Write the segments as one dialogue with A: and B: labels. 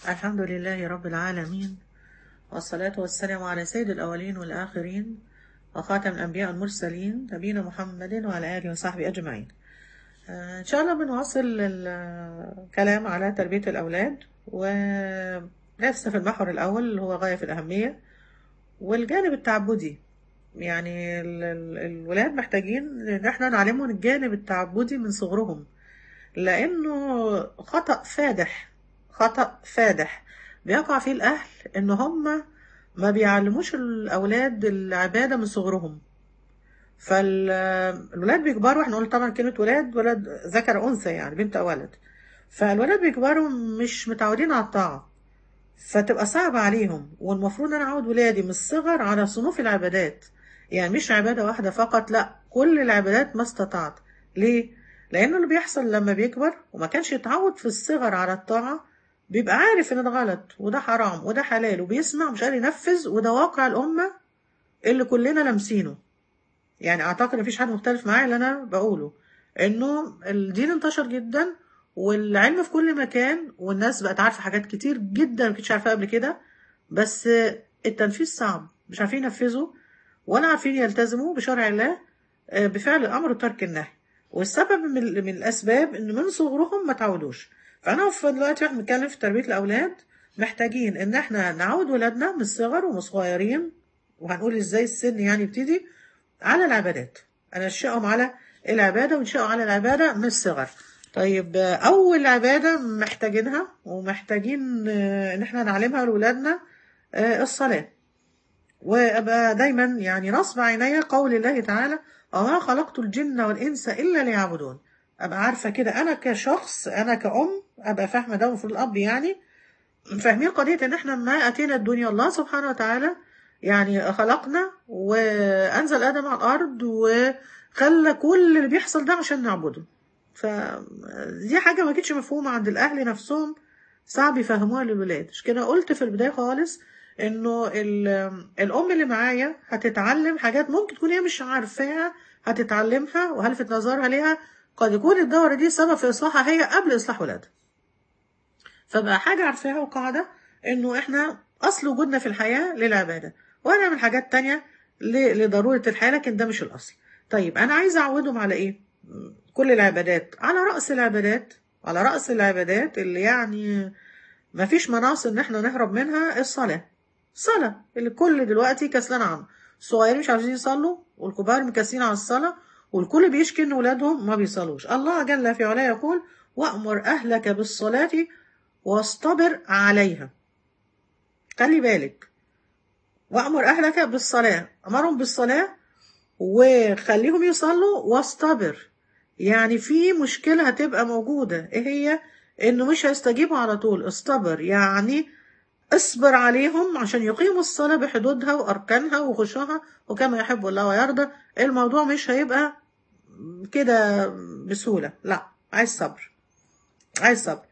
A: الحمد لله رب العالمين والصلاة والسلام على سيد الأولين والآخرين وخاتم الأنبياء المرسلين نبينا محمد وعلى آله وصحبه أجمعين آه، إن شاء الله بنواصل الكلام على تربية الأولاد ولسه في المحور الأول اللي هو غاية في الأهمية والجانب التعبدي يعني ال- ال- الولاد محتاجين إن احنا نعلمهم الجانب التعبدي من صغرهم لأنه خطأ فادح خطأ فادح بيقع فيه الأهل إن هم ما بيعلموش الأولاد العبادة من صغرهم فالولاد بيكبروا احنا قلنا طبعا كلمة ولاد ولد ذكر أنثى يعني بنت أو ولد فالولاد بيكبروا مش متعودين على الطاعة فتبقى صعبة عليهم والمفروض أنا أعود ولادي من الصغر على صنوف العبادات يعني مش عبادة واحدة فقط لا كل العبادات ما استطعت ليه؟ لأنه اللي بيحصل لما بيكبر وما كانش يتعود في الصغر على الطاعة بيبقى عارف إن ده غلط وده حرام وده حلال وبيسمع مش قادر ينفذ وده واقع الأمة اللي كلنا لامسينه يعني أعتقد مفيش حد مختلف معايا اللي أنا بقوله إنه الدين انتشر جدا والعلم في كل مكان والناس بقت عارفة حاجات كتير جدا ما كنتش عارفاها قبل كده بس التنفيذ صعب مش عارفين ينفذوا ولا عارفين يلتزموا بشرع الله آه، بفعل الأمر وترك النهي والسبب من, من الأسباب إن من صغرهم ما تعودوش فأنا في دلوقتي واحنا بنتكلم في تربية الأولاد محتاجين إن احنا نعود ولادنا من الصغر وهم صغيرين وهنقول إزاي السن يعني يبتدي على العبادات أنشأهم على العبادة ونشأهم على العبادة من الصغر طيب آه، أول عبادة محتاجينها ومحتاجين آه، إن احنا نعلمها لأولادنا آه، الصلاة وأبقى دايما يعني نصب عيني قول الله تعالى وما خلقت الجن والإنس إلا ليعبدون أبقى عارفة كده أنا كشخص أنا كأم أبقى فاهمة ده المفروض الأب يعني فاهمين قضية إن إحنا ما أتينا الدنيا الله سبحانه وتعالى يعني خلقنا وأنزل آدم على الأرض وخلى كل اللي بيحصل ده عشان نعبده فدي حاجة ما كانتش مفهومة عند الأهل نفسهم صعب يفهموها للولاد مش كده قلت في البداية خالص إنه ال- الأم اللي معايا هتتعلم حاجات ممكن تكون هي مش عارفاها هتتعلمها وهلفت نظرها ليها قد يكون الدورة دي سبب في إصلاحها هي قبل إصلاح ولادها فبقى حاجة عارفاها وقاعدة إنه إحنا أصل وجودنا في الحياة للعبادة وهنعمل حاجات تانية ل- لضرورة الحياة لكن ده مش الأصل طيب أنا عايزة أعودهم على إيه؟ كل العبادات على رأس العبادات على رأس العبادات اللي يعني ما فيش مناص إن إحنا نهرب منها الصلاة الصلاة اللي كل دلوقتي كسلان عنها الصغيرين مش عايزين يصلوا والكبار مكسلين على الصلاة والكل بيشكي إن ولادهم ما بيصلوش الله جل في علاه يقول وأمر أهلك بالصلاة واصطبر عليها خلي بالك وأمر أهلك بالصلاة أمرهم بالصلاة وخليهم يصلوا واصطبر يعني في مشكلة هتبقى موجودة ايه هي انه مش هيستجيبوا على طول اصطبر يعني اصبر عليهم عشان يقيموا الصلاة بحدودها وأركانها وخشوعها وكما يحب الله ويرضى الموضوع مش هيبقى كده بسهولة لا عايز صبر عايز صبر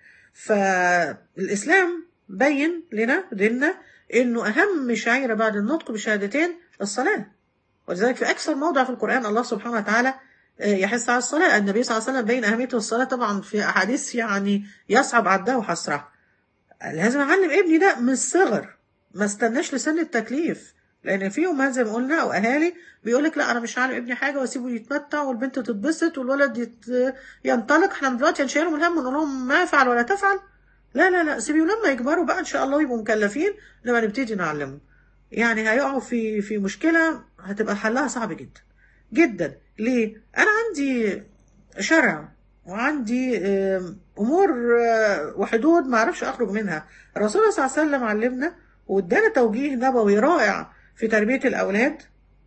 A: فالإسلام بين لنا ديننا إنه أهم شعيرة بعد النطق بشهادتين الصلاة ولذلك في أكثر موضع في القرآن الله سبحانه وتعالى آه، يحث على الصلاة النبي صلى الله عليه وسلم بين أهمية الصلاة طبعا في أحاديث يعني يصعب عدها وحصرها لازم أعلم ابني ده من الصغر ما استناش لسن التكليف لأن في أمهات زي ما قلنا أو أهالي بيقولك لا أنا مش هعلم ابني حاجة وأسيبه يتمتع والبنت تتبسط والولد يت... ينطلق احنا دلوقتي هنشيلهم الهم ونقول لهم ما فعل ولا تفعل لا لا لا سيبيهم لما يكبروا بقى إن شاء الله ويبقوا مكلفين نبقى نبتدي نعلمهم يعني هيقعوا في في مشكلة هتبقى حلها صعب جدا جدا ليه؟ أنا عندي شرع وعندي آم، أمور آه، وحدود ما أعرفش أخرج منها الرسول صلى الله عليه وسلم علمنا وادانا توجيه نبوي رائع في تربية الأولاد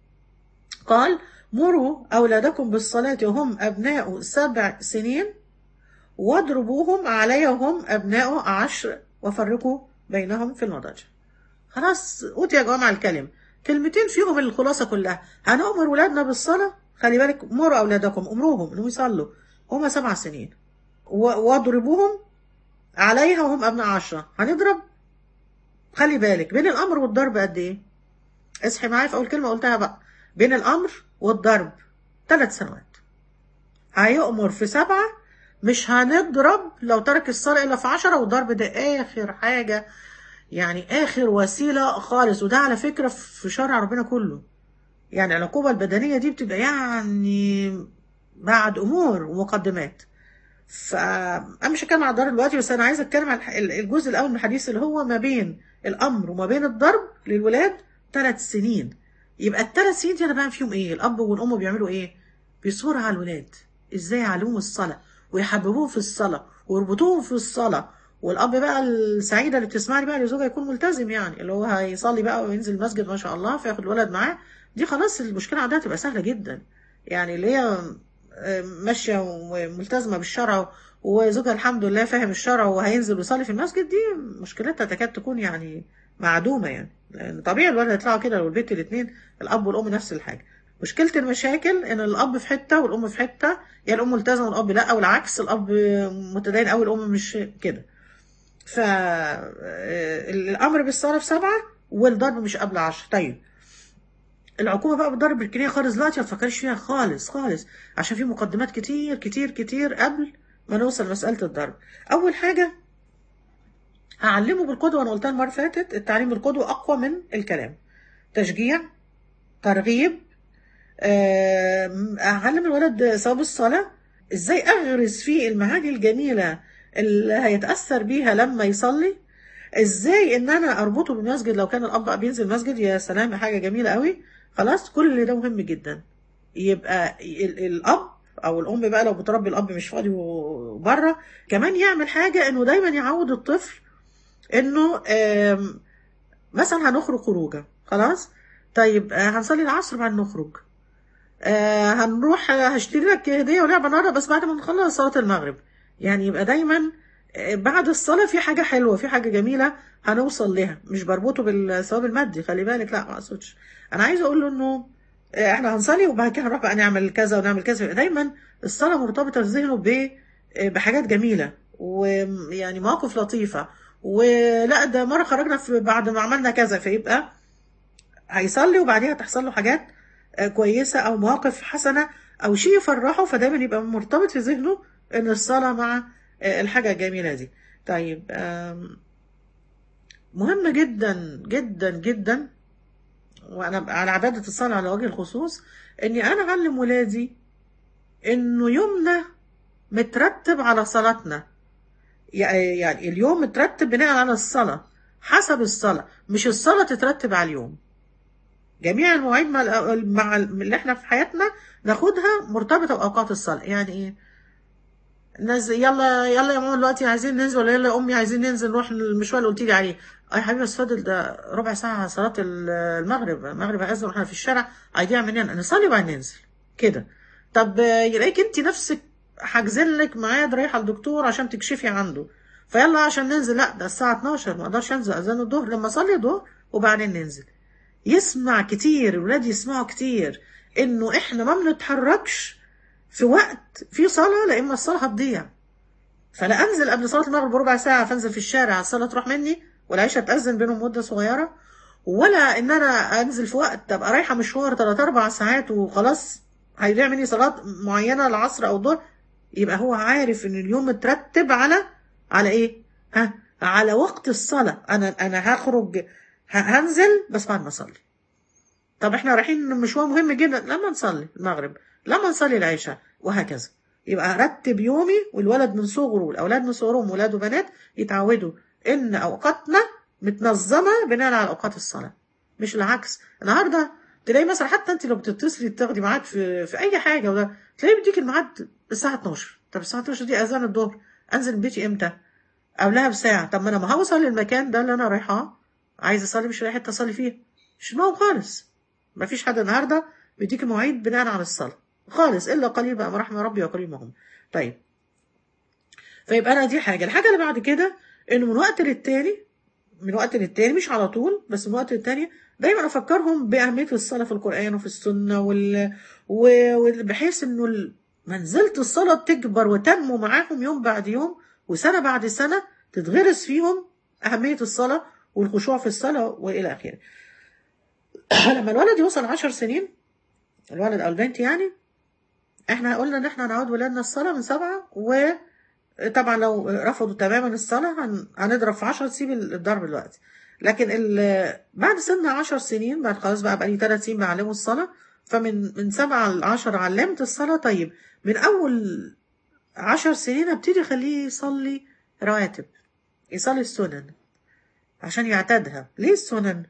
A: قال مروا أولادكم بالصلاة وهم أبناء سبع سنين واضربوهم عليها وهم أبناء عشر وفرقوا بينهم في المضاجع خلاص أوتي يا جماعة الكلم كلمتين فيهم الخلاصة كلها هنأمر ولادنا بالصلاة خلي بالك مروا أولادكم أمروهم إنهم يصلوا هما سبع سنين و- واضربوهم عليها وهم أبناء عشرة هنضرب خلي بالك بين الأمر والضرب قد إيه اصحي معايا في أول كلمة قلتها بقى بين الأمر والضرب ثلاث سنوات هيؤمر في سبعة مش هنضرب لو ترك الصلاة إلا في عشرة والضرب ده آخر حاجة يعني آخر وسيلة خالص وده على فكرة في شرع ربنا كله يعني العقوبة البدنية دي بتبقى يعني بعد أمور ومقدمات فأنا مش هتكلم عن الضرب دلوقتي بس أنا عايزة أتكلم عن الجزء الأول من الحديث اللي هو ما بين الأمر وما بين الضرب للولاد ثلاث سنين يبقى الثلاث سنين دي أنا بعمل فيهم إيه؟ الأب والأم بيعملوا إيه؟ بيصوروا على الولاد إزاي يعلموهم الصلاة ويحببوهم في الصلاة ويربطوهم في الصلاة والأب بقى السعيدة اللي بتسمعني بقى اللي زوجها يكون ملتزم يعني اللي هو هيصلي بقى وينزل المسجد ما شاء الله فياخد الولد معاه دي خلاص المشكلة عندها تبقى سهلة جدا يعني اللي هي ماشية وملتزمة بالشرع وزوجها الحمد لله فاهم الشرع وهينزل ويصلي في المسجد دي مشكلتها تكاد تكون يعني معدومة يعني لأن طبيعي الولد يطلعوا كده لو البيت الاتنين الأب والأم نفس الحاجة مشكلة المشاكل إن الأب في حتة والأم في حتة يا يعني الأم ملتزمة والأب لا أو العكس الأب متدين أوي الأم مش كده فالأمر بالصلاة في سبعة والضرب مش قبل عشر طيب العقوبة بقى بالضرب بالكنية خالص دلوقتي ما تفكرش فيها خالص خالص عشان في مقدمات كتير كتير كتير قبل ما نوصل لمسألة الضرب أول حاجة هعلمه بالقدوة أنا قلتها المرة اللي فاتت التعليم بالقدوة أقوى من الكلام تشجيع ترغيب أعلم الولد ثواب الصلاة إزاي أغرس فيه المعاني الجميلة اللي هيتأثر بيها لما يصلي إزاي إن أنا أربطه بالمسجد لو كان الأب بينزل المسجد يا سلام حاجة جميلة قوي خلاص كل ده مهم جدا يبقى الأب او الام بقى لو بتربي الاب مش فاضي وبره كمان يعمل حاجه انه دايما يعود الطفل انه مثلا هنخرج خروجه خلاص طيب هنصلي العصر بعد نخرج هنروح هشتري لك هديه ولعبه النهارده بس بعد ما نخلص صلاه المغرب يعني يبقى دايما بعد الصلاه في حاجه حلوه في حاجه جميله هنوصل لها مش بربطه بالثواب المادي خلي بالك لا ما اقصدش انا عايزه اقول له انه احنا هنصلي وبعد كده هنروح بقى نعمل كذا ونعمل كذا دايما الصلاه مرتبطه في ذهنه ب بحاجات جميله ويعني مواقف لطيفه ولا ده مره خرجنا في بعد ما عملنا كذا فيبقى هيصلي وبعديها تحصل له حاجات كويسه او مواقف حسنه او شيء يفرحه فدايما يبقى مرتبط في ذهنه ان الصلاه مع الحاجه الجميله دي طيب مهم جدا جدا جدا وانا على عباده الصلاه على وجه الخصوص اني انا اعلم ولادي انه يومنا مترتب على صلاتنا يعني اليوم مترتب بناء على الصلاه حسب الصلاه مش الصلاه تترتب على اليوم جميع المواعيد مع, مع اللي احنا في حياتنا ناخدها مرتبطه باوقات الصلاه يعني ايه نزل يلا يلا يا ماما دلوقتي عايزين ننزل ولا يلا يا امي عايزين ننزل نروح المشوار اللي قلت لي عليه اه يا حبيبي بس فاضل ده ربع ساعه صلاه المغرب المغرب هيأذن واحنا في الشارع هيضيع مننا نصلي وبعدين ننزل كده طب يلاقيك انت نفسك حاجزين لك ميعاد رايحه للدكتور عشان تكشفي عنده فيلا عشان ننزل لا ده الساعه 12 ما اقدرش انزل اذان الظهر لما اصلي الظهر وبعدين ننزل يسمع كتير الولاد يسمعوا كتير انه احنا ما بنتحركش في وقت في صلاه لا اما الصلاه هتضيع فلا انزل قبل صلاه المغرب بربع ساعه فانزل في الشارع الصلاه تروح مني والعيشه تاذن بينهم مده صغيره ولا ان انا انزل في وقت ابقى رايحه مشوار 3 4 ساعات وخلاص هيضيع مني صلاه معينه العصر او الظهر يبقى هو عارف ان اليوم مترتب على على ايه ها على وقت الصلاه انا انا هخرج هنزل بس بعد ما اصلي طب احنا رايحين مشوار مهم جدا لما نصلي المغرب لما نصلي العشاء وهكذا يبقى رتب يومي والولد من صغره والاولاد من صغرهم ولاد وبنات يتعودوا ان اوقاتنا متنظمه بناء على اوقات الصلاه مش العكس النهارده تلاقي مثلا حتى انت لو بتتصلي تاخدي ميعاد في في اي حاجه وده تلاقي بيديك الميعاد الساعه 12 طب الساعه 12 دي اذان الظهر انزل من بيتي امتى قبلها بساعه طب ما انا ما هوصل للمكان ده اللي انا رايحاه عايز اصلي مش لاقي حته اصلي فيها مش معاهم خالص ما فيش حد النهارده بيديك مواعيد بناء على الصلاه خالص الا قليل بقى رحمه ربي وقليل ما هم طيب فيبقى انا دي حاجه الحاجه اللي بعد كده انه من وقت للتاني من وقت للتاني مش على طول بس من وقت للتاني دايما افكرهم باهميه الصلاه في القران وفي السنه وال... وبحيث انه منزله الصلاه تكبر وتنمو معاهم يوم بعد يوم وسنه بعد سنه تتغرس فيهم اهميه الصلاه والخشوع في الصلاه والى اخره لما الولد يوصل عشر سنين الولد او البنت يعني احنا قلنا ان احنا هنعود ولادنا الصلاه من سبعه طبعا لو رفضوا تماما الصلاة هن... هنضرب في 10 تسيب الضرب دلوقتي لكن ال... بعد سن 10 سنين بعد خلاص بقى بقى لي 3 سنين بعلمه الصلاة فمن من 7 ل 10 علمت الصلاة طيب من أول 10 سنين ابتدي أخليه يصلي رواتب يصلي السنن عشان يعتادها ليه السنن؟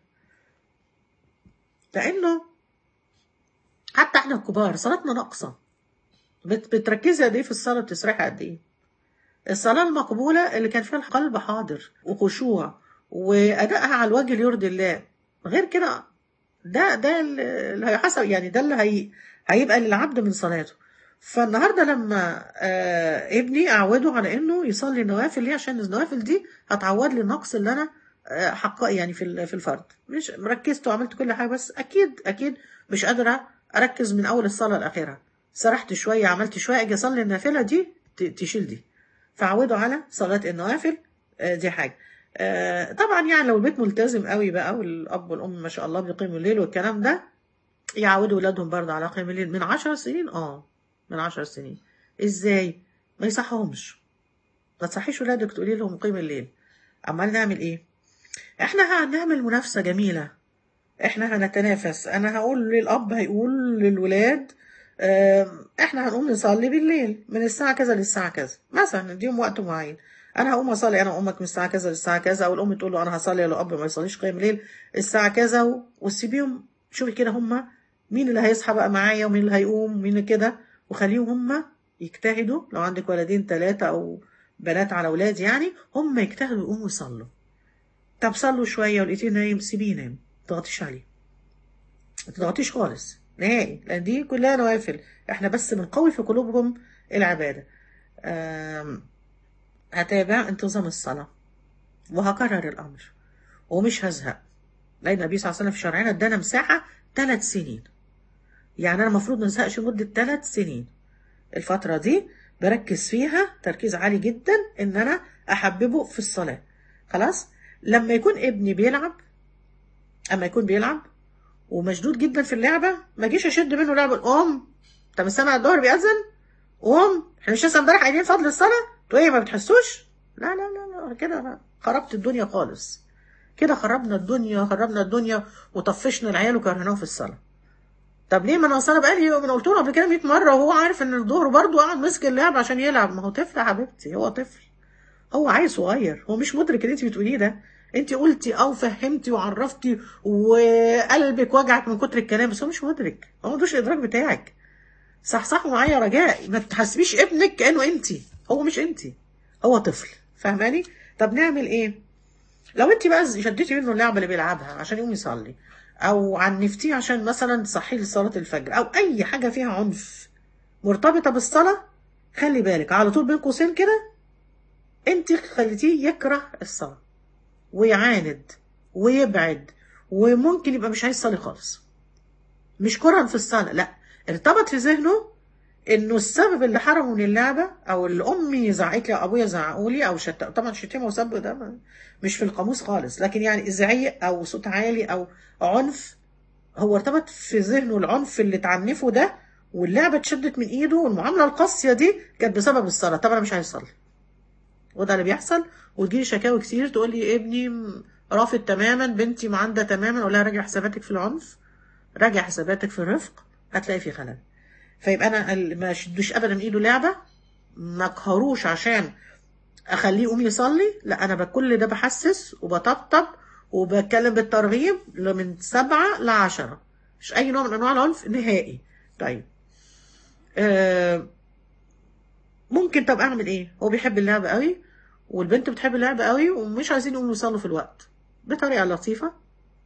A: لأنه حتى احنا الكبار صلاتنا ناقصة بت... بتركزي قد ايه في الصلاة بتسرحي قد ايه الصلاة المقبولة اللي كان فيها القلب حاضر وخشوع وأدائها على الوجه اللي يرضي الله غير كده ده ده اللي هيحسب يعني ده اللي هي هيبقى للعبد من صلاته فالنهارده لما آه ابني اعوده على انه يصلي النوافل ليه عشان النوافل دي هتعوض لي النقص اللي انا آه حقق يعني في في الفرد مش ركزت وعملت كل حاجه بس اكيد اكيد مش قادره اركز من اول الصلاه لاخرها سرحت شويه عملت شويه اجي اصلي النافله دي تشيل دي فعودوا على صلاة النوافل دي حاجة طبعا يعني لو البيت ملتزم قوي بقى والأب والأم ما شاء الله بيقيموا الليل والكلام ده يعودوا ولادهم برضه على قيام الليل من عشر سنين اه من عشر سنين ازاي ما يصحهمش ما تصحيش ولادك تقولي لهم قيم الليل عمال نعمل ايه احنا هنعمل منافسة جميلة احنا هنتنافس انا هقول للاب هيقول للولاد احنا هنقوم نصلي بالليل من الساعة كذا للساعة كذا مثلا نديهم وقت معين انا هقوم اصلي انا وامك من الساعة كذا للساعة كذا او الام تقول له انا هصلي لو اب ما يصليش قيام الليل الساعة كذا وتسيبيهم شوفي كده هما مين اللي هيصحى بقى معايا ومين اللي هيقوم مين كده وخليهم هما يجتهدوا لو عندك ولدين ثلاثة او بنات على اولاد يعني هم يجتهدوا يقوموا يصلوا طب صلوا شوية ولقيتيه نايم سيبيه نايم ما تضغطيش عليه ما تضغطيش خالص نهائي لان دي كلها نوافل احنا بس بنقوي في قلوبهم العباده هتابع انتظام الصلاه وهكرر الامر ومش هزهق لان النبي صلى الله عليه وسلم في شرعنا ادانا مساحه ثلاث سنين يعني انا المفروض ما ازهقش مده ثلاث سنين الفتره دي بركز فيها تركيز عالي جدا ان انا احببه في الصلاه خلاص لما يكون ابني بيلعب اما يكون بيلعب ومشدود جدا في اللعبه ما اجيش اشد منه لعبه قوم انت مش سامع الظهر بيأذن قوم احنا مش لسه امبارح قايلين فضل الصلاه انتوا ايه ما بتحسوش لا لا لا لا كده خربت الدنيا خالص كده خربنا الدنيا خربنا الدنيا وطفشنا العيال وكرهناهم في الصلاه طب ليه ما انا اصل بقالي ما انا قلت له قبل كده 100 مره وهو عارف ان الظهر برضه قاعد ماسك اللعب عشان يلعب ما هو طفل يا حبيبتي هو طفل هو عيل صغير هو مش مدرك اللي انت بتقوليه ده انت قلتي او فهمتي وعرفتي وقلبك وجعك من كتر الكلام بس هو مش مدرك هو ما عندوش الادراك بتاعك صحصحوا معايا رجاء ما تحسبيش ابنك كانه انت هو مش انت هو طفل فاهماني طب نعمل ايه لو انت بقى شديتي منه اللعبه اللي بيلعبها عشان يقوم يصلي او عنفتيه عشان مثلا تصحيه لصلاه الفجر او اي حاجه فيها عنف مرتبطه بالصلاه خلي بالك على طول بين قوسين كده انت خليتيه يكره الصلاه ويعاند ويبعد وممكن يبقى مش عايز يصلي خالص مش كرها في الصلاه لا ارتبط في ذهنه انه السبب اللي حرمه من اللعبه او اللي امي زعقت لي او ابويا زعقوا لي او شت... طبعا شتيمه وسب ده مش في القاموس خالص لكن يعني زعيق او صوت عالي او عنف هو ارتبط في ذهنه العنف اللي اتعنفه ده واللعبه اتشدت من ايده والمعامله القاسيه دي كانت بسبب الصلاه طب انا مش عايز اصلي وده اللي بيحصل وتجيلي شكاوي كتير تقول لي ابني رافض تماما بنتي معاندة تماما اقول لها راجع حساباتك في العنف راجع حساباتك في الرفق هتلاقي في خلل فيبقى انا ما شدوش ابدا من ايده لعبه ما اقهروش عشان اخليه يقوم يصلي لا انا بكل ده بحسس وبطبطب وبتكلم بالترغيب من سبعة لعشرة مش اي نوع من انواع العنف نهائي طيب آه ممكن طب اعمل ايه هو بيحب اللعب قوي والبنت بتحب اللعب قوي ومش عايزين يقوموا يصلوا في الوقت بطريقه لطيفه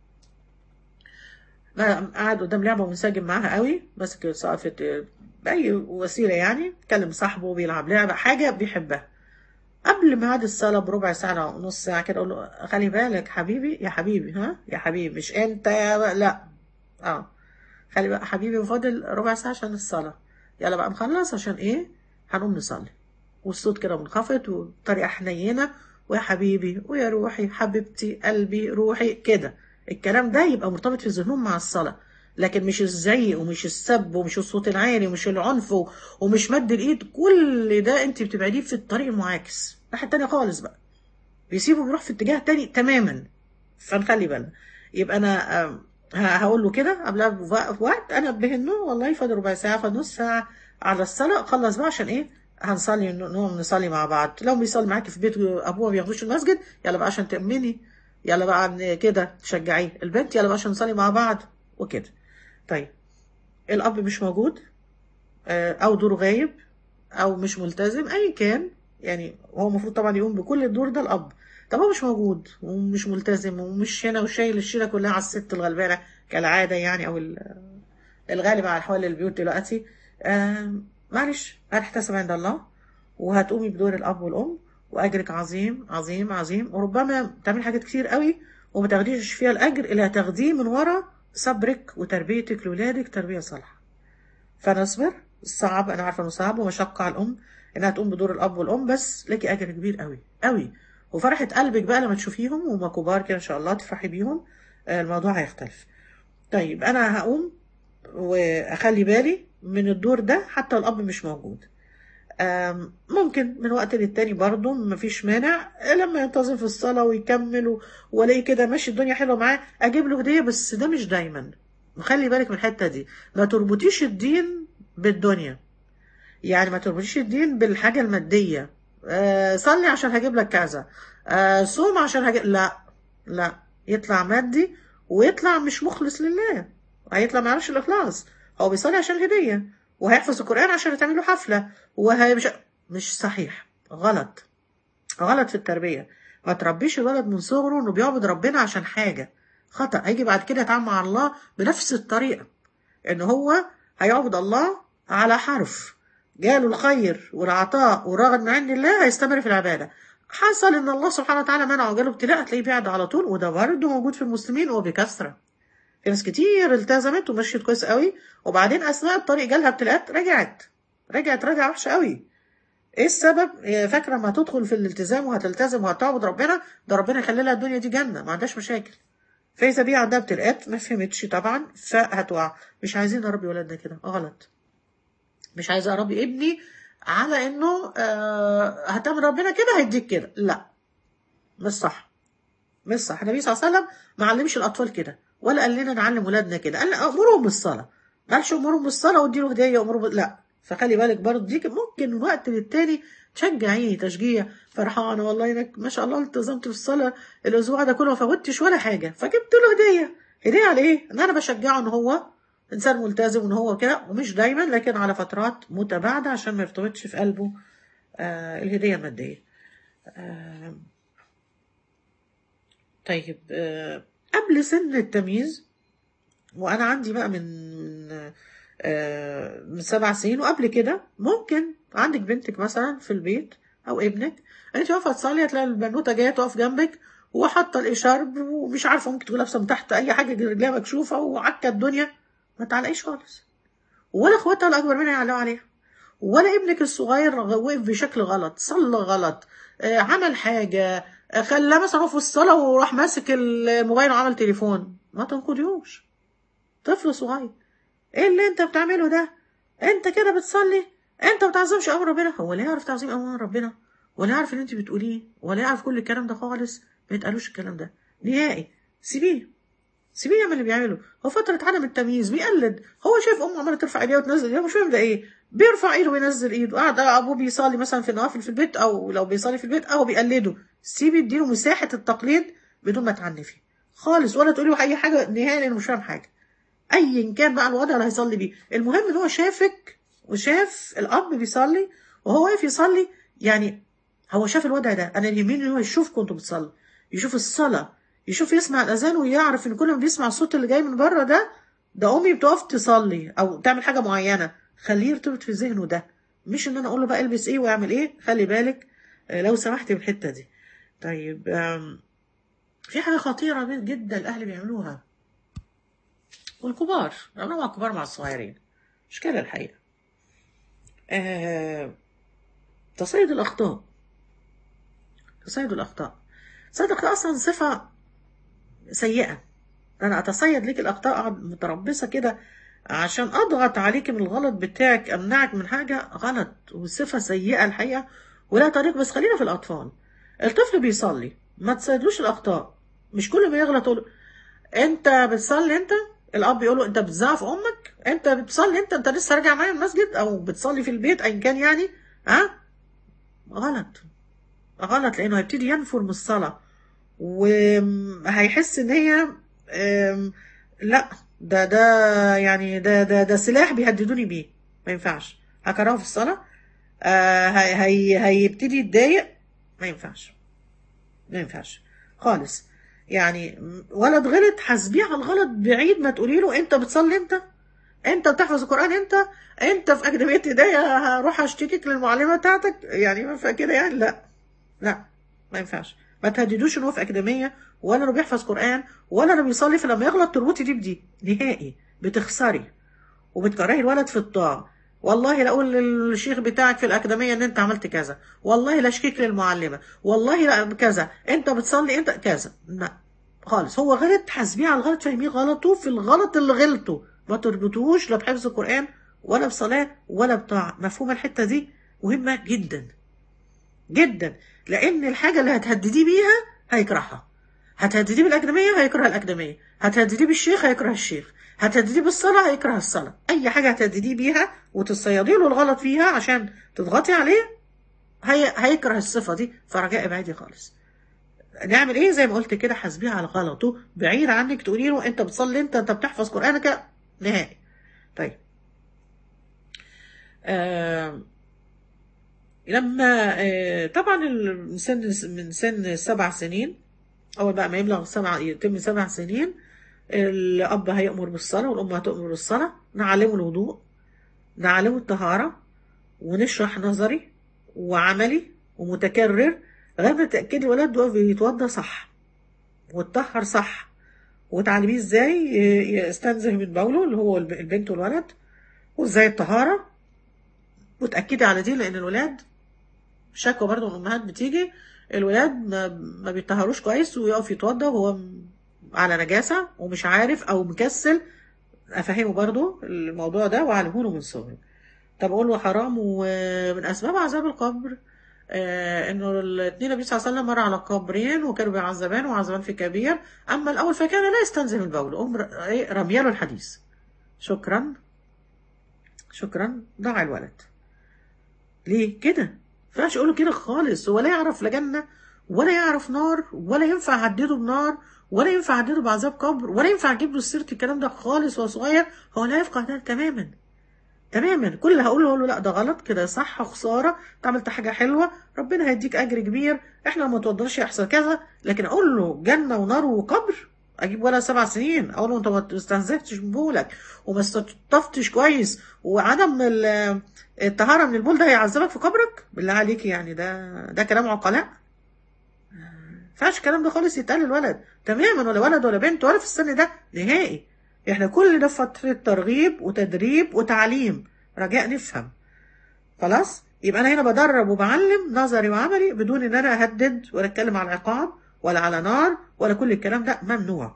A: قاعد قدام لعبه ومنسجم معاها قوي ماسك سقفة بأي وسيلة يعني كلم صاحبه بيلعب لعبة حاجة بيحبها قبل ميعاد الصلاة بربع ساعة أو نص ساعة كده أقول له خلي بالك حبيبي يا حبيبي ها يا حبيبي مش أنت يا لا اه خلي بقى حبيبي فاضل ربع ساعة عشان الصلاة يلا بقى نخلص عشان إيه هنقوم نصلي والصوت كده منخفض وبطريقة حنينة ويا حبيبي ويا روحي حبيبتي قلبي روحي كده الكلام ده يبقى مرتبط في ذهنهم مع الصلاة لكن مش الزعيق ومش السب ومش الصوت العالي ومش العنف و- ومش مد الايد كل ده انت بتبعديه في الطريق المعاكس الناحيه التانيه خالص بقى بيسيبه بيروح في اتجاه تاني تماما فنخلي بالنا يبقى انا آم، ه- هقول له كده قبلها بوق- بوقت انا بهنه والله فاضل ربع ساعه فاضل نص ساعه على الصلاه خلص بقى عشان ايه هنصلي نقوم نصلي مع بعض لو بيصلي معاكي في بيت ابوه ما بياخدوش المسجد يلا بقى عشان تأمني يلا بقى عن كده تشجعيه البنت يلا بقى عشان نصلي مع بعض وكده طيب الاب مش موجود آه، او دوره غايب او مش ملتزم اي كان يعني هو المفروض طبعا يقوم بكل الدور ده الاب طب هو مش موجود ومش ملتزم ومش هنا وشايل الشيله كلها على الست الغلبانه كالعاده يعني او ال- الغالب على احوال البيوت دلوقتي آه معلش هنحتسب عند الله وهتقومي بدور الاب والام واجرك عظيم عظيم عظيم وربما تعملي حاجات كتير قوي وما تاخديش فيها الاجر الا تاخديه من ورا صبرك وتربيتك لاولادك تربيه صالحه فنصبر صعب انا عارفه انه صعب ومشقه على الام انها تقوم بدور الاب والام بس لكي اجر كبير قوي قوي وفرحه قلبك بقى لما تشوفيهم وهم كبار كده ان شاء الله تفرحي بيهم آه، الموضوع هيختلف طيب انا هقوم واخلي بالي من الدور ده حتى الاب مش موجود آم، ممكن من وقت للتاني برضه مفيش مانع لما ينتظم في الصلاة ويكمل و- والاقي كده ماشي الدنيا حلوة معاه اجيب له هدية بس ده مش دايما خلي بالك من الحتة دي ما تربطيش الدين بالدنيا يعني ما تربطيش الدين بالحاجة المادية آه صلي عشان هجيب لك كذا آه صوم عشان هجيب لا لا يطلع مادي ويطلع مش مخلص لله هيطلع ما يعرفش الإخلاص هو بيصلي عشان الهدية وهيحفظ القرآن عشان تعمل له حفلة وهي مش مش صحيح غلط غلط في التربية ما تربيش الولد من صغره انه بيعبد ربنا عشان حاجة خطأ هيجي بعد كده يتعامل مع الله بنفس الطريقة ان هو هيعبد الله على حرف جاله الخير والعطاء والرغد من عند الله هيستمر في العبادة حصل ان الله سبحانه وتعالى منعه وجاله ابتلاء هتلاقيه بعد على طول وده برضه موجود في المسلمين وبكثرة في ناس كتير التزمت ومشيت كويس قوي وبعدين اثناء الطريق جالها ابتلاءات رجعت رجعت رجعه وحشه قوي ايه السبب هي فاكره ما هتدخل في الالتزام وهتلتزم وهتعبد ربنا ده ربنا يخلي لها الدنيا دي جنه ما عندهاش مشاكل فاذا بيه عندها ابتلاءات ما فهمتش طبعا فهتقع مش عايزين نربي ولادنا كده غلط مش عايزه اربي ابني على انه آه هتعمل ربنا كده هيديك كده لا مش صح مش صح النبي صلى الله عليه وسلم ما علمش الاطفال كده ولا قال لنا نعلم ولادنا كده قال امرهم بالصلاه ما قالش امرهم بالصلاه واديله هديه امرهم بال... لا فخلي بالك برضه دي ممكن من وقت للتاني تشجعيه تشجيع فرحانه والله انك ما شاء الله التزمت في الصلاه الاسبوع ده كله ما فوتش ولا حاجه فجبت له هديه هديه على ايه؟ ان انا بشجعه ان هو انسان ملتزم وان هو كده ومش دايما لكن على فترات متباعده عشان ما يرتبطش في قلبه آه الهديه الماديه. آه طيب آه قبل سن التمييز وانا عندي بقى من من آه من سبع سنين وقبل كده ممكن عندك بنتك مثلا في البيت او ابنك انت واقفه تصلي هتلاقي البنوته جايه تقف جنبك وحاطه الاشارب ومش عارفه ممكن تكون لابسه من تحت اي حاجه رجليها مكشوفه وعكه الدنيا ما تعلقيش خالص ولا اخواتها الاكبر منها يعلقوا عليها ولا ابنك الصغير وقف بشكل غلط صلى غلط آه عمل حاجه آه خلاه مثلا هو في الصلاه وراح ماسك الموبايل وعمل تليفون ما تنقضيهوش طفل صغير ايه اللي انت بتعمله ده انت كده بتصلي انت ما بتعظمش امر ربنا هو لا يعرف تعظيم امر ربنا ولا يعرف اللي انت بتقوليه ولا يعرف كل الكلام ده خالص ما يتقالوش الكلام ده نهائي سيبيه سيبيه يعمل اللي بيعمله هو فترة عدم التمييز بيقلد هو شايف امه عماله ترفع ايديها وتنزل ايديها مش فاهم ده ايه بيرفع ايده وينزل ايده قاعد ابوه بيصلي مثلا في النوافل في البيت او لو بيصلي في البيت او بيقلده سيبي اديله مساحة التقليد بدون ما تعنفي خالص ولا تقولي له اي حاجة نهائي لانه مش فاهم حاجة ايا كان بقى الوضع اللي هيصلي بيه المهم ان هو شافك وشاف الاب بيصلي وهو واقف يصلي يعني هو شاف الوضع ده انا اليمين ان هو يشوفكم انتوا بتصلوا يشوف الصلاه يشوف يسمع الاذان ويعرف ان كل ما بيسمع الصوت اللي جاي من بره ده ده امي بتقف تصلي او تعمل حاجه معينه خليه يرتبط في ذهنه ده مش ان انا اقول له بقى البس ايه واعمل ايه خلي بالك لو سمحتي بالحته دي طيب في حاجه خطيره جدا الاهل بيعملوها والكبار بيعملوها مع الكبار مع الصغيرين مش كده الحقيقه آه... تصيد الاخطاء تصيد الاخطاء تصيد الاخطاء اصلا صفه سيئه انا اتصيد ليك الاخطاء اقعد متربصه كده عشان اضغط عليك من الغلط بتاعك امنعك من حاجه غلط وصفه سيئه الحقيقه ولا طريق بس خلينا في الاطفال الطفل بيصلي ما تصيدلوش الاخطاء مش كل ما يغلط تقول انت بتصلي انت الاب يقول له انت بتزعف امك انت بتصلي انت انت لسه راجع معايا المسجد او بتصلي في البيت ايا كان يعني ها غلط غلط لانه هيبتدي ينفر من الصلاه وهيحس ان هي أم، لا ده ده يعني ده ده ده سلاح بيهددوني بيه ما ينفعش هكرهه في الصلاه آه، هي هي هيبتدي يتضايق ما ينفعش ما ينفعش خالص يعني ولد غلط حاسبيه على الغلط بعيد ما تقولي له انت بتصلي انت انت بتحفظ القران انت انت في اكاديميه هدايه هروح اشتكيك للمعلمه بتاعتك يعني كده يعني لا لا ما ينفعش ما تهددوش ان هو في اكاديميه ولا انه بيحفظ قران ولا انه بيصلي فلما يغلط تربطي دي بدي نهائي بتخسري وبتكرهي الولد في الطاعه والله لا اقول للشيخ بتاعك في الاكاديميه ان انت عملت كذا والله لا اشكيك للمعلمه والله لا كذا انت بتصلي انت كذا لا خالص هو غلط حاسبيه على الغلط فاهميه غلطه في الغلط اللي غلطه ما تربطوش لا بحفظ القران ولا بصلاه ولا بطاعه مفهوم الحته دي مهمه جدا جدا لان الحاجه اللي هتهدديه بيها هيكرهها هتهدديه بالاكاديميه هيكره الاكاديميه هتهدديه بالشيخ هيكره الشيخ هتهدديه بالصلاه هيكره الصلاه اي حاجه هتهدديه بيها وتصيدي له الغلط فيها عشان تضغطي عليه هي... هيكره الصفه دي فرجاء ابعدي خالص نعمل ايه زي ما قلت كده حاسبيه على غلطه بعيد عنك تقولي له انت بتصلي انت انت بتحفظ قرانك نهائي طيب آه لما آه طبعا ال- من سن من سن سبع سنين اول بقى ما يبلغ سبع يتم سبع سنين الاب هيأمر بالصلاه والام هتأمر بالصلاه نعلمه الوضوء نعلمه الطهاره ونشرح نظري وعملي ومتكرر لغايه ما تاكدي الولد ده بيتوضى صح واتطهر صح وتعلميه ازاي ي- يستنزه من بوله اللي هو الب- البنت والولد وازاي الطهاره وتاكدي على دي لان الولاد شكوى برضه من الامهات بتيجي الولاد ما, ما بيطهروش كويس ويقف يتوضى وهو م- على نجاسه ومش عارف او مكسل افهمه برضه الموضوع ده واعلمه له من صغره طب اقول له حرام ومن اسباب عذاب القبر آه انه الاثنين النبي صلى الله عليه وسلم مر على قبرين وكانوا بيعذبان وعذبان في كبير اما الاول فكان لا يستنزف البول ام ر- إيه، رمياله الحديث شكرا شكرا ضاع الولد ليه كده فاش اقوله كده خالص هو لا يعرف لا جنه ولا يعرف نار ولا ينفع اهدده بنار ولا ينفع اهدده بعذاب قبر ولا ينفع اجيب له سيره الكلام ده خالص وهو صغير هو لا يفقه ده تماما تماما كل اللي هقوله هقول له لا ده غلط كده صح خساره انت عملت حاجه حلوه ربنا هيديك اجر كبير احنا لو ما توضاش يحصل كذا لكن اقول له جنه ونار وقبر اجيب ولا سبع سنين اقول له انت ما استنزفتش من بولك وما استطفتش كويس وعدم ال- الطهاره من البول ده هيعذبك في قبرك بالله عليك يعني ده ده كلام عقلاء ما ينفعش الكلام ده خالص يتقال للولد تماما ولا ولد ولا بنت ولا في السن ده نهائي احنا كل ده فترة ترغيب وتدريب وتعليم رجاء نفهم خلاص يبقى انا هنا بدرب وبعلم نظري وعملي بدون ان انا اهدد ولا اتكلم على عقاب ولا على نار ولا كل الكلام ده ممنوع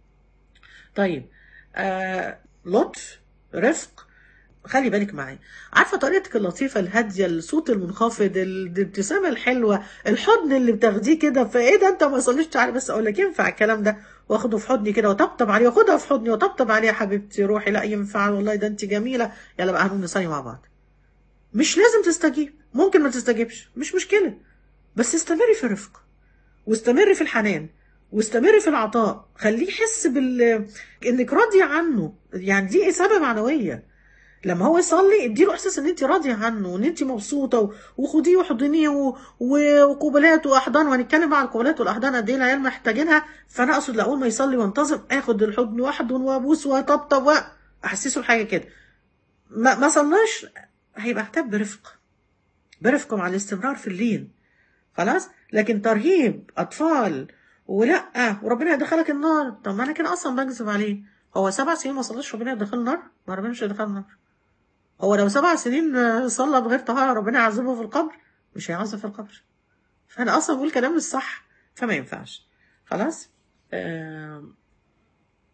A: طيب آه لطف رفق خلي بالك معايا عارفه طريقتك اللطيفه الهاديه الصوت المنخفض الابتسامه الحلوه الحضن اللي بتاخديه كده فايه ده انت ما صليتش عليه بس اقول لك ينفع الكلام ده واخده في حضني كده وطبطب عليه واخدها في حضني وطبطب عليه يا حبيبتي روحي لا ينفع والله ده انت جميله يلا بقى هنقوم نصلي مع بعض مش لازم تستجيب ممكن ما تستجيبش مش مشكله بس استمري في الرفق واستمري في الحنان واستمري في العطاء خليه يحس بال انك راضيه عنه يعني دي اثابه معنويه لما هو يصلي اديله احساس ان انت راضيه عنه وان انت مبسوطه و- وخديه وحضنيه و- و- وقبلات واحضان وهنتكلم بقى عن القبلات والاحضان قد ايه العيال محتاجينها فانا اقصد لا اول ما يصلي وانتظم اخد الحضن واحضن وابوس واطبطب واحسسه بحاجه كده ما ما صلاش هيبقى احتاج برفق برفق مع الاستمرار في اللين خلاص لكن ترهيب اطفال ولا وربنا يدخلك النار طب ما انا كده اصلا بكذب عليه هو سبع سنين ما صلاش ربنا يدخل النار ما ربنا مش هيدخل النار هو لو سبع سنين آه، صلى بغير طهارة ربنا يعذبه في القبر مش هيعذب في القبر فأنا أصلا بقول كلام مش صح فما ينفعش خلاص آم،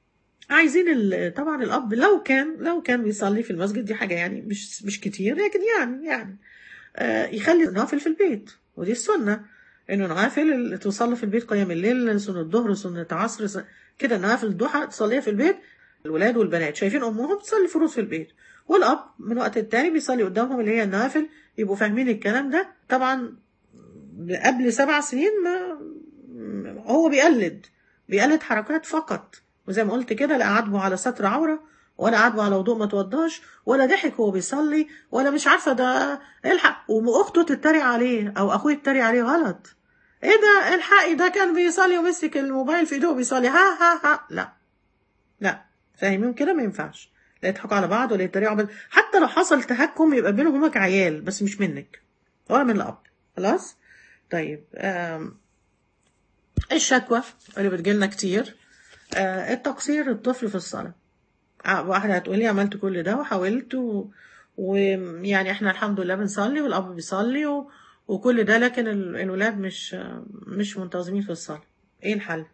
A: عايزين ال- طبعا الاب لو كان لو كان بيصلي في المسجد دي حاجه يعني مش مش كتير لكن يعني يعني آه، يخلي النوافل في البيت ودي السنه انه نوافل اللي تصلي في البيت قيام الليل سنه الظهر سنه عصر سنة كده نوافل الضحى تصليها في البيت الولاد والبنات شايفين امهم تصلي فروض في البيت والاب من وقت التاني بيصلي قدامهم اللي هي النوافل يبقوا فاهمين الكلام ده طبعا قبل سبع سنين ما هو بيقلد بيقلد حركات فقط وزي ما قلت كده لا عاتبه على ستر عورة ولا عاتبه على وضوء ما توضاش ولا ضحك وهو بيصلي ولا مش عارفة ده الحق واخته تتريق عليه او اخوه يتريق عليه غلط ايه ده الحقي ده كان بيصلي ومسك الموبايل في ايده وبيصلي ها ها ها لا لا فاهمين كده ما ينفعش لا يضحكوا على بعض ولا يتريقوا على بعض حتى لو حصل تهكم يبقى بينهم هما عيال بس مش منك ولا من الاب خلاص طيب آم، الشكوى اللي بتجيلنا كتير آه، التقصير الطفل في الصلاة آه، واحدة هتقولي عملت كل ده وحاولت و... ويعني احنا الحمد لله بنصلي والأب بيصلي و... وكل ده لكن ال- الولاد مش آه، مش منتظمين في الصلاة ايه الحل؟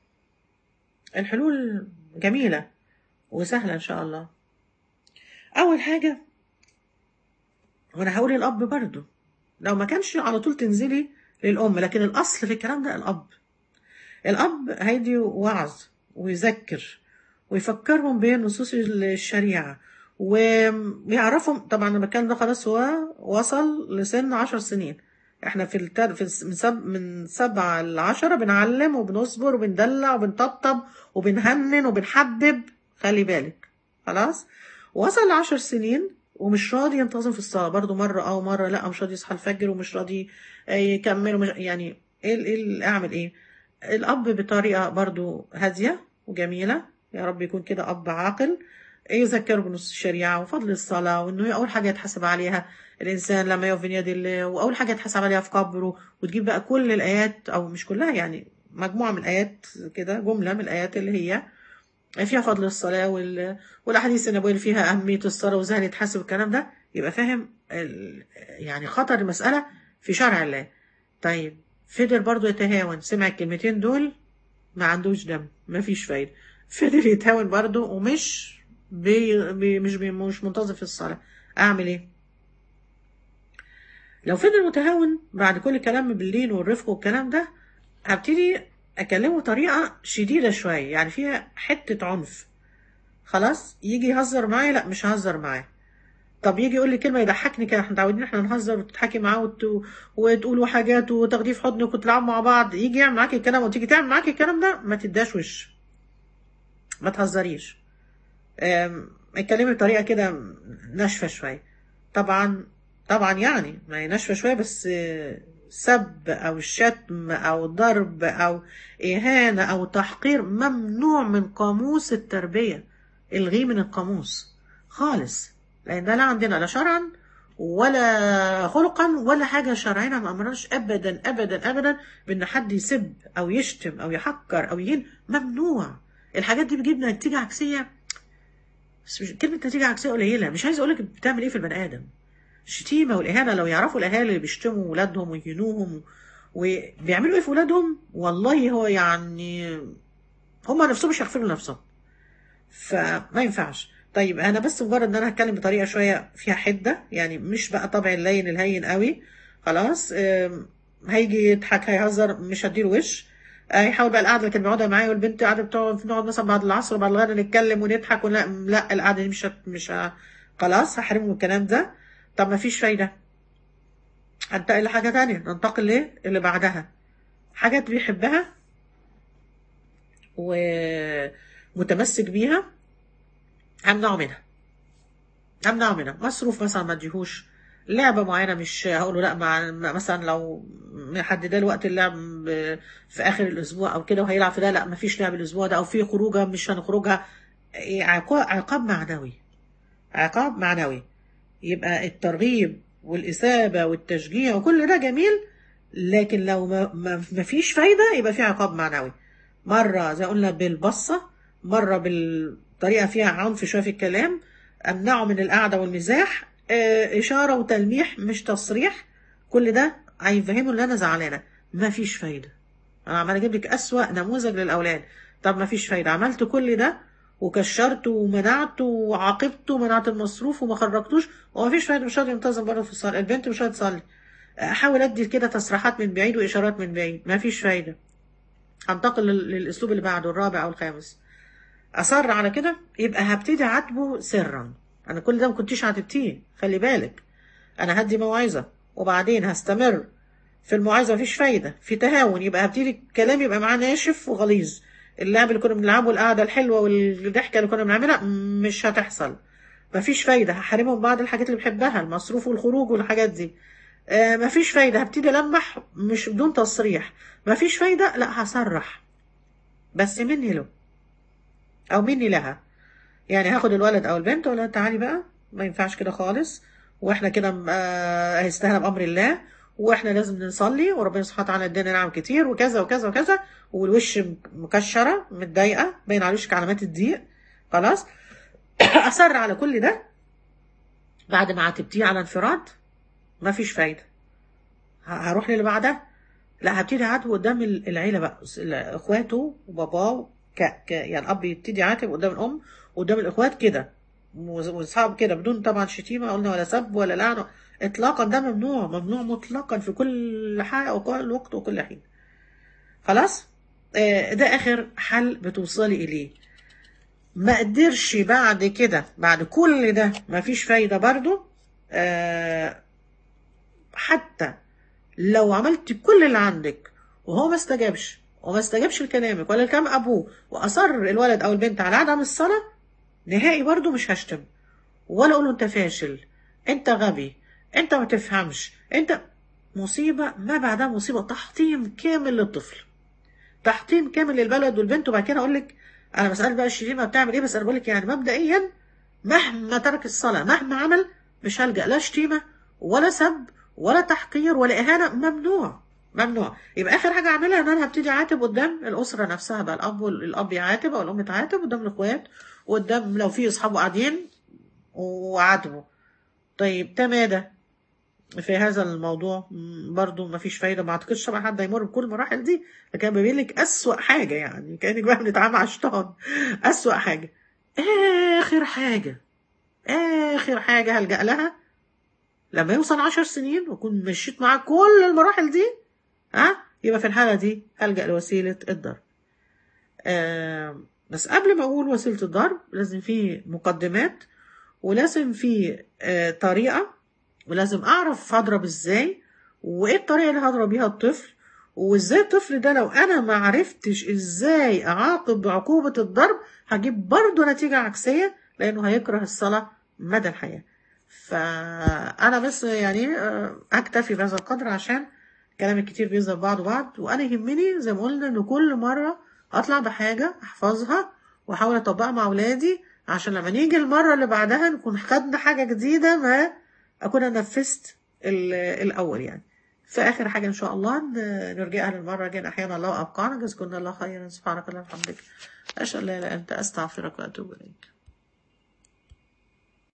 A: الحلول جميلة وسهلة ان شاء الله أول حاجة وانا هقول الأب برضو لو ما كانش على طول تنزلي للأم لكن الأصل في الكلام ده الأب الأب هيدي وعظ ويذكر ويفكرهم بنصوص الشريعة ويعرفهم طبعا لما كان ده خلاص هو وصل لسن عشر سنين احنا في, التر... في الس- من, سب... من سبعة لعشرة بنعلم وبنصبر وبندلع وبنطبطب وبنهنن وبنحبب خلي بالك خلاص وصل لعشر سنين ومش راضي ينتظم في الصلاة برضو مرة أو مرة لا مش راضي يصحى الفجر ومش راضي آه، يكمل ومش يعني ايه ال- ايه ال- اعمل ايه الأب بطريقة برضو هادية وجميلة يا رب يكون كده أب عاقل يذكره بنص الشريعة وفضل الصلاة وإنه أول حاجة يتحاسب عليها الإنسان لما يقف بين يد الله وأول حاجة يتحاسب عليها في قبره وتجيب بقى كل الآيات أو مش كلها يعني مجموعة من الآيات كده جملة من الآيات اللي هي فيها فضل الصلاة وال... والأحاديث النبوية اللي فيها أهمية الصلاة وإزاي يتحاسب الكلام ده يبقى فاهم ال... يعني خطر المسألة في شرع الله طيب فضل برضو يتهاون سمع الكلمتين دول ما عندوش دم ما فيش فايدة فضل يتهاون برضو ومش بي... بي... مش بي... مش منتظم في الصلاة أعمل إيه؟ لو فضل متهاون بعد كل الكلام باللين والرفق والكلام ده هبتدي أكلمه طريقة شديدة شوية يعني فيها حتة عنف خلاص يجي يهزر معايا لا مش ههزر معاه طب يجي يقول لي كلمه يضحكني كده احنا متعودين احنا نهزر وتضحكي معاه وت... وتقولوا حاجات وتاخديه في حضنك وتلعبوا مع بعض يجي يعمل معاكي الكلام وتيجي تعمل معاكي الكلام ده ما تداش وش ما تهزريش أم، اتكلمي بطريقه كده ناشفه شويه طبعا طبعا يعني ما هي ناشفه شويه بس آه، سب او شتم او ضرب او اهانه او تحقير ممنوع من قاموس التربيه الغيه من القاموس خالص لان ده لا عندنا لا شرعا ولا خلقا ولا حاجه شرعنا ما امرناش ابدا ابدا ابدا بان حد يسب او يشتم او يحقر او يهين ممنوع الحاجات دي بتجيب نتيجه عكسيه بس مش كلمه نتيجه عكسيه قليله مش عايز اقولك بتعمل ايه في البني ادم الشتيمه والاهانه لو يعرفوا الاهالي اللي بيشتموا ولادهم ويهينوهم وبيعملوا ايه في ولادهم والله هو يعني هما نفسهم مش هيغفروا لنفسهم فما ينفعش طيب انا بس مجرد ان انا هتكلم بطريقه شويه فيها حده يعني مش بقى طبع اللين الهين قوي خلاص أم، هيجي يضحك هيهزر مش هديله وش آه، يحاول بقى القعده اللي كان بيقعدها معايا والبنت قاعده بتقعد نقعد مثلا بعد العصر وبعد الغدا نتكلم ونضحك ولا لا القعده دي مش هت- مش ه- خلاص هحرمه من الكلام ده طب ما فيش فايده هنتقل لحاجه تانية ننتقل ليه اللي بعدها حاجات بيحبها ومتمسك بيها همنعه منها همنعه منها مصروف مثلا ما اديهوش لعبة معينة مش هقوله لا مع مثلا لو محددة له وقت اللعب ب- في آخر الأسبوع أو كده وهيلعب في ده لا مفيش لعب الأسبوع ده أو في خروجة مش هنخرجها إيه، عقاب عقاب معنوي عقاب معنوي يبقى الترغيب والإثابة والتشجيع وكل ده جميل لكن لو ما, ما ما فيش فايدة يبقى في عقاب معنوي مرة زي ما قلنا بالبصة مرة بالطريقة فيها عنف شوية في الكلام أمنعه من القعدة والمزاح آه، إشارة وتلميح مش تصريح كل ده هيفهمه إن أنا زعلانة ما فيش فايدة أنا عمال أجيب لك أسوأ نموذج للأولاد طب ما فيش فايدة عملت كل ده وكشرته ومنعته وعاقبته ومنعت المصروف وما خرجتوش وما فيش فايده مش راضي ينتظم برضه في الصلاه البنت مش راضيه تصلي احاول ادي كده تصريحات من بعيد واشارات من بعيد ما فيش فايده هنتقل لل- للاسلوب اللي بعده الرابع او الخامس اصر على كده يبقى هبتدي عاتبه سرا انا كل ده ما كنتش عاتبتيه خلي بالك انا هدي موعظه وبعدين هستمر في الموعظه مفيش فايده في تهاون يبقى هبتدي الكلام يبقى معاه ناشف وغليظ اللعب اللي كنا بنلعبه القعده الحلوه والضحكه اللي كنا بنعملها مش هتحصل مفيش فايده هحرمهم بعض الحاجات اللي بحبها المصروف والخروج والحاجات دي آه مفيش فايده هبتدي المح مش بدون تصريح مفيش فايده لا هصرح بس مني له او مني لها يعني هاخد الولد او البنت ولا تعالي بقى ما ينفعش كده خالص واحنا كده آه، هيستهنى بامر الله واحنا لازم نصلي وربنا سبحانه وتعالى ادانا نعم كتير وكذا وكذا وكذا والوش مكشره متضايقه باين على وشك علامات الضيق خلاص اصر على كل ده بعد ما عاتبتيه على انفراد ما فيش فايده ه- هروح للي بعدها لا هبتدي اعاتبه قدام ال- العيله بقى س- ال- اخواته وباباه ك... ك... يعني الاب يبتدي يعاتب قدام الام قدام الاخوات كده وز- واصحاب كده بدون طبعا شتيمه قلنا ولا سب ولا لعنه اطلاقا ده ممنوع ممنوع مطلقا في كل حاجه وكل وقت وكل حين خلاص آه، ده اخر حل بتوصلي اليه ما قدرش بعد كده بعد كل ده ما فيش فايده برضو آه، حتى لو عملت كل اللي عندك وهو ما استجابش وما استجابش لكلامك ولا لكلام ابوه واصر الولد او البنت على عدم الصلاه نهائي برضو مش هشتم ولا اقول له انت فاشل انت غبي انت ما تفهمش انت مصيبه ما بعدها مصيبه تحطيم كامل للطفل تحطيم كامل للبلد والبنت وبعد كده اقول لك انا بسالك بقى الشتيمه بتعمل ايه بس انا بقول لك يعني مبدئيا مهما ترك الصلاه مهما عمل مش هلجا لا شتيمه ولا سب ولا تحقير ولا اهانه ممنوع ممنوع يبقى اخر حاجه اعملها ان انا هبتدي اعاتب قدام الاسره نفسها بقى الاب وال- الاب يعاتب او الام تعاتب قدام الاخوات وقدام لو في اصحابه قاعدين وعاتبه طيب تمادى في هذا الموضوع م، برضو ما فيش فايده ما اعتقدش طبعا حد هيمر بكل المراحل دي لكن بيبين لك اسوأ حاجه يعني كانك بقى بنتعامل مع الشيطان اسوأ حاجه اخر حاجه اخر حاجه هلجأ لها لما يوصل عشر سنين واكون مشيت معاه كل المراحل دي ها يبقى في الحاله دي هلجأ لوسيله الضرب آه بس قبل ما اقول وسيله الضرب لازم في مقدمات ولازم في آه طريقه ولازم اعرف هضرب ازاي وايه الطريقه اللي هضرب بيها الطفل وازاي الطفل ده لو انا ما عرفتش ازاي اعاقب بعقوبه الضرب هجيب برضه نتيجه عكسيه لانه هيكره الصلاه مدى الحياه فانا بس يعني آه، اكتفي بهذا القدر عشان كلام الكتير بيظهر بعض بعض وانا يهمني زي ما قلنا ان كل مره اطلع بحاجه احفظها واحاول اطبقها مع اولادي عشان لما نيجي المره اللي بعدها نكون خدنا حاجه جديده ما اكون أنا نفذت ال- الاول يعني فاخر حاجه ان شاء الله ن- نرجعها للمره الجايه احيانا الله ابقانا جزاكم الله خيرا سبحانك اللهم وبحمدك اشهد ان لا اله الا انت استغفرك واتوب اليك